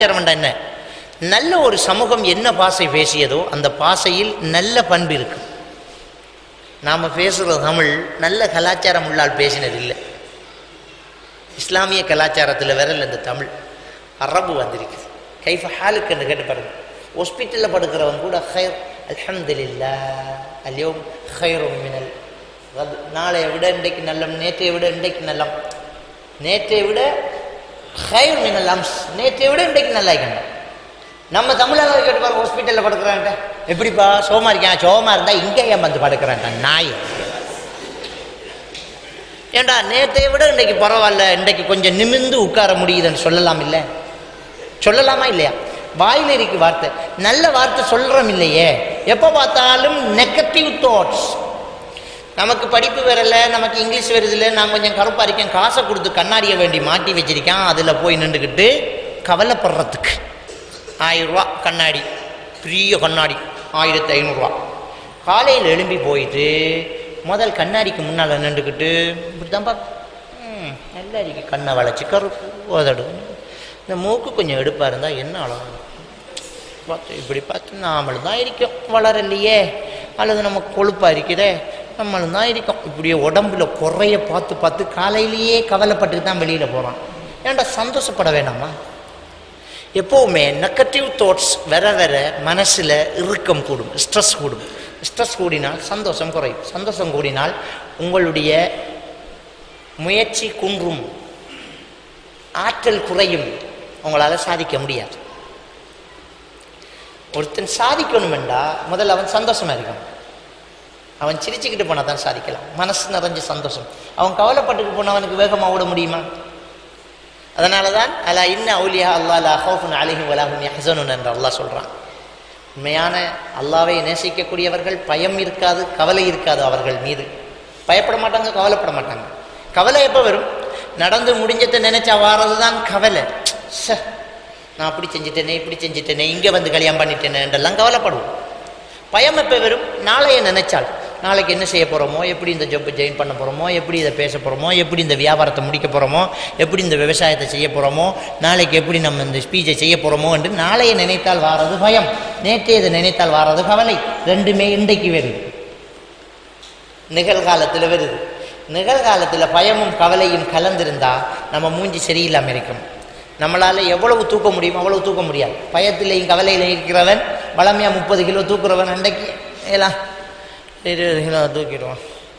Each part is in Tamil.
கலாச்சாரம் என்ன நல்ல ஒரு சமூகம் என்ன பாசை பேசியதோ அந்த பாசையில் நல்ல பண்பு இருக்கு நாம் பேசுகிற தமிழ் நல்ல கலாச்சாரம் உள்ளால் பேசினது இல்லை இஸ்லாமிய கலாச்சாரத்தில் விரல் இந்த தமிழ் அரபு வந்திருக்குது கைஃப ஹாலுக்கு என்று கேட்டு பாருங்க ஹாஸ்பிட்டலில் படுக்கிறவன் கூட ஹைர் அல்ஹம்துலில்லா அல்யோம் ஹைரும் மினல் கத். நாளைய விட இன்றைக்கு நல்லம் நேற்றைய விட இன்றைக்கு நல்லம் நேற்றை விட ஹைர் மினல் அம்ஸ் நேற்றை விட இன்றைக்கு நல்லா இருக்கணும் நம்ம தமிழக கேட்டு பாருங்க ஹாஸ்பிட்டலில் படுக்கிறான்ட்ட எப்படிப்பா சோமா இருக்கேன் சோமா இருந்தா இங்கே ஏன் வந்து படுக்கிறான்டா நாய் ஏண்டா நேற்றை விட இன்றைக்கு பரவாயில்ல இன்றைக்கு கொஞ்சம் நிமிர்ந்து உட்கார முடியுதுன்னு சொல்லலாம் இல்லை சொல்லலாமா இல்லையா வாயில் இருக்கு வார்த்தை நல்ல வார்த்தை சொல்றோம் இல்லையே எப்போ பார்த்தாலும் நெகட்டிவ் தாட்ஸ் நமக்கு படிப்பு வரல நமக்கு இங்கிலீஷ் வருதில்ல நான் கொஞ்சம் கருப்பா இருக்கேன் காசை கொடுத்து கண்ணாடியை வேண்டி மாட்டி வச்சிருக்கேன் அதில் போய் நின்றுக்கிட்டு கவலைப்படுறதுக்கு ஆயிரம் ரூபா கண்ணாடி பெரிய கண்ணாடி ஆயிரத்தி ஐநூறுரூவா காலையில் எழும்பி போயிட்டு முதல் கண்ணாடிக்கு முன்னால் நின்றுக்கிட்டு இப்படி தான் ம் நல்லா இருக்கு கண்ணை வளைச்சி கருப்பு உதடு இந்த மூக்கு கொஞ்சம் எடுப்பாக இருந்தால் என்ன அழகு பார்த்து இப்படி பார்த்து நாமளும் தான் இருக்கோம் வளரலையே அல்லது நம்ம கொழுப்பாக இருக்குதே நம்மளும் தான் இருக்கோம் இப்படியே உடம்புல குறைய பார்த்து பார்த்து காலையிலேயே கவலைப்பட்டுட்டு தான் வெளியில் போகிறான் ஏன்டா சந்தோஷப்பட வேணாமா எப்போவுமே நெகட்டிவ் தாட்ஸ் வர வர மனசில் இறுக்கம் கூடும் ஸ்ட்ரெஸ் கூடும் ஸ்ட்ரெஸ் கூடினால் சந்தோஷம் குறையும் சந்தோஷம் கூடினால் உங்களுடைய முயற்சி குன்றும் ஆற்றல் குறையும் உங்களால் சாதிக்க முடியாது ஒருத்தன் சாதிக்கணுமெண்டா முதல்ல அவன் சந்தோஷமா இருக்கணும் அவன் சிரிச்சுக்கிட்டு போனால் தான் சாதிக்கலாம் மனசு நிறைஞ்ச சந்தோஷம் அவன் கவலைப்பட்டுட்டு போனவனுக்கு வேகமாக ஓட முடியுமா அதனால தான் அலா இன்ன அவுலியா அல்லா லா ஹவுஃபுன் அலிஹிம் வலாஹும் யஹ்சனுன் என்று அல்லாஹ் சொல்கிறான் உண்மையான அல்லாவை நேசிக்கக்கூடியவர்கள் பயம் இருக்காது கவலை இருக்காது அவர்கள் மீது பயப்பட மாட்டாங்க கவலைப்பட மாட்டாங்க கவலை எப்போ வரும் நடந்து முடிஞ்சதை நினைச்சா வாரது தான் கவலை ச நான் அப்படி செஞ்சுட்டேனே இப்படி செஞ்சுட்டேனே இங்கே வந்து கல்யாணம் பண்ணிட்டேனே என்றெல்லாம் கவலைப்படுவோம் பயம் எப்போ வரும் நாளைய நினைச்சால் நாளைக்கு என்ன செய்ய போகிறோமோ எப்படி இந்த ஜப் ஜாயின் பண்ண போகிறோமோ எப்படி இதை பேச போகிறோமோ எப்படி இந்த வியாபாரத்தை முடிக்க போகிறோமோ எப்படி இந்த விவசாயத்தை செய்ய போகிறோமோ நாளைக்கு எப்படி நம்ம இந்த ஸ்பீச்சை செய்ய போகிறோமோ என்று நாளைய நினைத்தால் வாரது பயம் நேற்றையதை நினைத்தால் வாரது கவலை ரெண்டுமே இன்றைக்கு வருது நிகழ்காலத்தில் வருது நிகழ்காலத்தில் பயமும் கவலையும் கலந்திருந்தா நம்ம மூஞ்சி சரியில்லாமல் இருக்கும் நம்மளால் எவ்வளவு தூக்க முடியும் அவ்வளவு தூக்க முடியாது பயத்திலையும் கவலையிலையும் இருக்கிறவன் வளமையாக முப்பது கிலோ தூக்குறவன் அன்றைக்கு எல்லாம் இருபது கிலோ தூக்கிடுவான்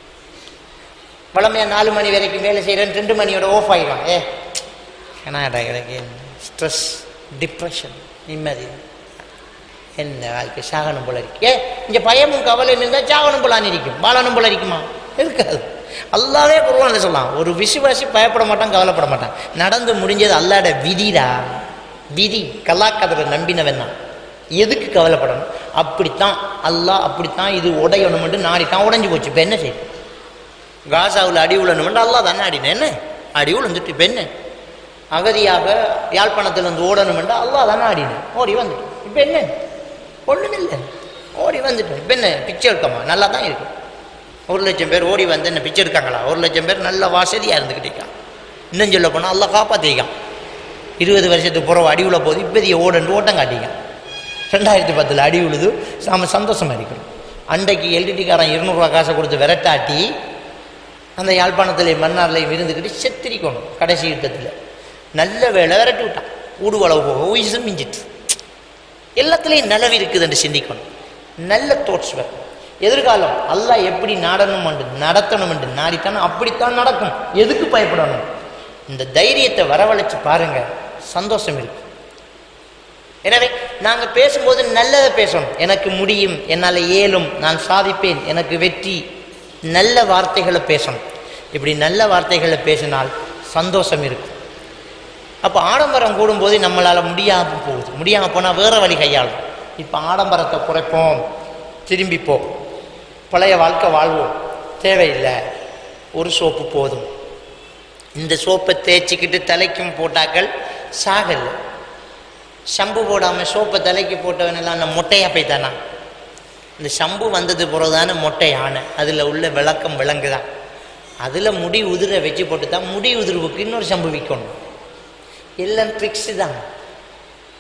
வளமையாக நாலு மணி வரைக்கும் வேலை செய்கிறேன் ரெண்டு மணியோட ஆஃப் ஆகிடுவான் ஏ என்னடா எனக்கு ஸ்ட்ரெஸ் டிப்ரெஷன் நிம்மதி என்ன வாழ்க்கை சாகனம் போல இருக்கு ஏ இங்கே பயமும் கவலையும் இருந்தால் சாகனம் போலான்னு இருக்கும் வாழணும் போல இருக்குமா இருக்காது அல்லாவே குருவான்ல சொல்லலாம் ஒரு விசுவாசி பயப்பட மாட்டான் கவலைப்பட மாட்டான் நடந்து முடிஞ்சது அல்லாட விதிடா விதி கலாக்கதரை நம்பினவன் தான் எதுக்கு கவலைப்படணும் அப்படித்தான் அல்லாஹ் அப்படித்தான் இது உடையணுமென்று நாடித்தான் உடைஞ்சு போச்சு இப்போ என்ன செய்யும் காசாவில் அடி உழணுமென்று அல்லாஹ் தானே அடினேன் என்ன அடி உழந்துட்டு இப்போ என்ன அகதியாக யாழ்ப்பாணத்திலிருந்து ஓடணுமென்று அல்லாஹ் தானே ஆடினேன் ஓடி வந்துட்டு இப்போ என்ன ஒன்றும் இல்லை ஓடி வந்துட்டேன் இப்போ என்ன பிக்சர் இருக்கமா நல்லா தான் இருக்கு ஒரு லட்சம் பேர் ஓடி வந்து என்ன பிச்சை இருக்காங்களா ஒரு லட்சம் பேர் நல்ல வசதியாக இருந்துக்கிட்டு இருக்கான் இன்னும் சொல்ல போனால் அல்ல காப்பாற்றிக்கான் இருபது வருஷத்துக்கு புறவு அடி உள்ள போது இப்போதைய ஓடன்று ஓட்டம் காட்டிக்கான் ரெண்டாயிரத்தி பத்தில் அடி உழுது நாம சந்தோஷமாக இருக்கிறோம் அன்றைக்கு எல்டிடிக்காரன் இருநூறுவா காசை கொடுத்து விரட்டாட்டி அந்த யாழ்ப்பாணத்தில் மன்னார்லையும் இருந்துக்கிட்டு செத்திரிக்கணும் கடைசி யுத்தத்தில் நல்ல வேலை விரட்டி விட்டான் ஊடுவளவு போக உயிசம் மிஞ்சிட்டு எல்லாத்துலேயும் நலவு இருக்குதுன்னு சிந்திக்கணும் நல்ல தோட்ஸ் வரும் எதிர்காலம் அல்லாஹ் எப்படி நாடணும் என்று நடத்தணும் என்று நாடித்தான் அப்படித்தான் நடக்கும் எதுக்கு பயப்படணும் இந்த தைரியத்தை வரவழைச்சு பாருங்க சந்தோஷம் இருக்கு எனவே நாங்கள் பேசும்போது நல்லதை பேசணும் எனக்கு முடியும் என்னால் இயலும் நான் சாதிப்பேன் எனக்கு வெற்றி நல்ல வார்த்தைகளை பேசணும் இப்படி நல்ல வார்த்தைகளை பேசினால் சந்தோஷம் இருக்கும் அப்போ ஆடம்பரம் கூடும்போது நம்மளால் முடியாமல் போகுது முடியாமல் போனால் வேறு வழி கையாளும் இப்போ ஆடம்பரத்தை குறைப்போம் திரும்பிப்போம் பழைய வாழ்க்கை வாழ்வோம் தேவையில்லை ஒரு சோப்பு போதும் இந்த சோப்பை தேய்ச்சிக்கிட்டு தலைக்கும் போட்டாக்கள் சாகல ஷம்பு போடாமல் சோப்பை தலைக்கு போட்டவனெல்லாம் அந்த மொட்டையாக போய்த்தானா இந்த ஷம்பு வந்தது பிறகுதானே மொட்டை யானை அதில் உள்ள விளக்கம் விளங்குதான் அதில் முடி உதிர வச்சு போட்டு தான் முடி உதிர்வுக்கு இன்னொரு ஷம்பு விற்கணும் எல்லாம் ட்ரிக்ஸு தான்